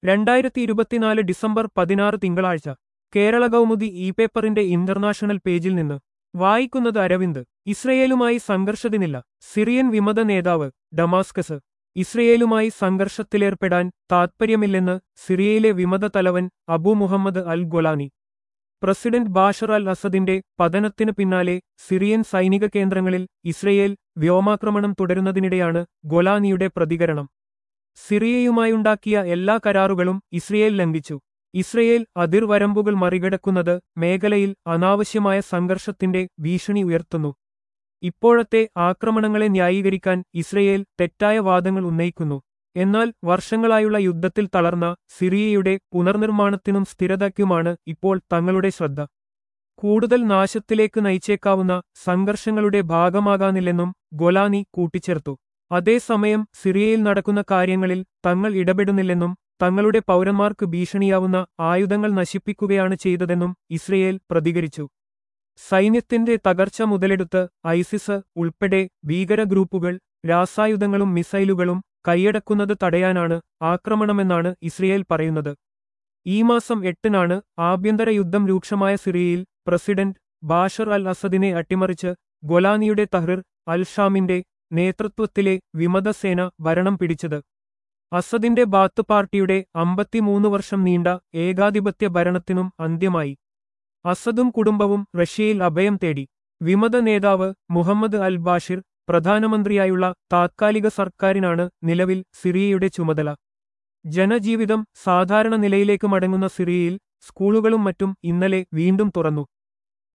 രണ്ടായിരത്തി ഇരുപത്തിനാല് ഡിസംബർ പതിനാറ് തിങ്കളാഴ്ച കേരള കൗമുദി ഇ പേപ്പറിന്റെ ഇന്റർനാഷണൽ പേജിൽ നിന്ന് വായിക്കുന്നത് അരവിന്ദ് ഇസ്രയേലുമായി സംഘർഷത്തിനില്ല സിറിയൻ വിമത നേതാവ് ഡമാസ്കസ് ഇസ്രയേലുമായി സംഘർഷത്തിലേർപ്പെടാൻ താത്പര്യമില്ലെന്ന് സിറിയയിലെ വിമത തലവൻ Abu Mohammed al Golani president Bashar al അസദിന്റെ പതനത്തിനു പിന്നാലെ സിറിയൻ സൈനിക കേന്ദ്രങ്ങളിൽ ഇസ്രയേൽ വ്യോമാക്രമണം തുടരുന്നതിനിടെയാണ് ഗൊലാനിയുടെ പ്രതികരണം സിറിയയുമായുണ്ടാക്കിയ എല്ലാ കരാറുകളും ഇസ്രയേൽ ലംഘിച്ചു ഇസ്രയേൽ അതിർവരമ്പുകൾ മറികടക്കുന്നത് മേഖലയിൽ അനാവശ്യമായ സംഘർഷത്തിന്റെ ഭീഷണി ഉയർത്തുന്നു ഇപ്പോഴത്തെ ആക്രമണങ്ങളെ ന്യായീകരിക്കാൻ ഇസ്രയേൽ തെറ്റായ വാദങ്ങൾ ഉന്നയിക്കുന്നു എന്നാൽ വർഷങ്ങളായുള്ള യുദ്ധത്തിൽ തളർന്ന സിറിയയുടെ പുനർനിർമ്മാണത്തിനും സ്ഥിരതയ്ക്കുമാണ് ഇപ്പോൾ തങ്ങളുടെ ശ്രദ്ധ കൂടുതൽ നാശത്തിലേക്ക് നയിച്ചേക്കാവുന്ന സംഘർഷങ്ങളുടെ ഭാഗമാകാനില്ലെന്നും ഗൊലാനി കൂട്ടിച്ചേർത്തു അതേസമയം സിറിയയിൽ നടക്കുന്ന കാര്യങ്ങളിൽ തങ്ങൾ ഇടപെടുന്നില്ലെന്നും തങ്ങളുടെ പൗരന്മാർക്ക് ഭീഷണിയാവുന്ന ആയുധങ്ങൾ നശിപ്പിക്കുകയാണ് ചെയ്തതെന്നും ഇസ്രയേൽ പ്രതികരിച്ചു സൈന്യത്തിന്റെ തകർച്ച മുതലെടുത്ത് ഐസിസ് ഉൾപ്പെടെ ഭീകര ഗ്രൂപ്പുകൾ രാസായുധങ്ങളും മിസൈലുകളും കൈയടക്കുന്നത് തടയാനാണ് ആക്രമണമെന്നാണ് ഇസ്രയേൽ പറയുന്നത് ഈ മാസം എട്ടിനാണ് ആഭ്യന്തര യുദ്ധം രൂക്ഷമായ സിറിയയിൽ പ്രസിഡന്റ് ബാഷർ അൽ അസദിനെ അട്ടിമറിച്ച് ഗൊലാനിയുടെ തഹ്റിർ അൽ ഷാമിന്റെ നേതൃത്വത്തിലെ വിമതസേന ഭരണം പിടിച്ചത് അസദിന്റെ ബാത്ത് പാർട്ടിയുടെ അമ്പത്തിമൂന്ന് വർഷം നീണ്ട ഏകാധിപത്യ ഭരണത്തിനും അന്ത്യമായി അസദും കുടുംബവും റഷ്യയിൽ അഭയം തേടി വിമത നേതാവ് മുഹമ്മദ് അൽ ബാഷിർ പ്രധാനമന്ത്രിയായുള്ള താത്കാലിക സർക്കാരിനാണ് നിലവിൽ സിറിയയുടെ ചുമതല ജനജീവിതം സാധാരണ നിലയിലേക്ക് മടങ്ങുന്ന സിറിയയിൽ സ്കൂളുകളും മറ്റും ഇന്നലെ വീണ്ടും തുറന്നു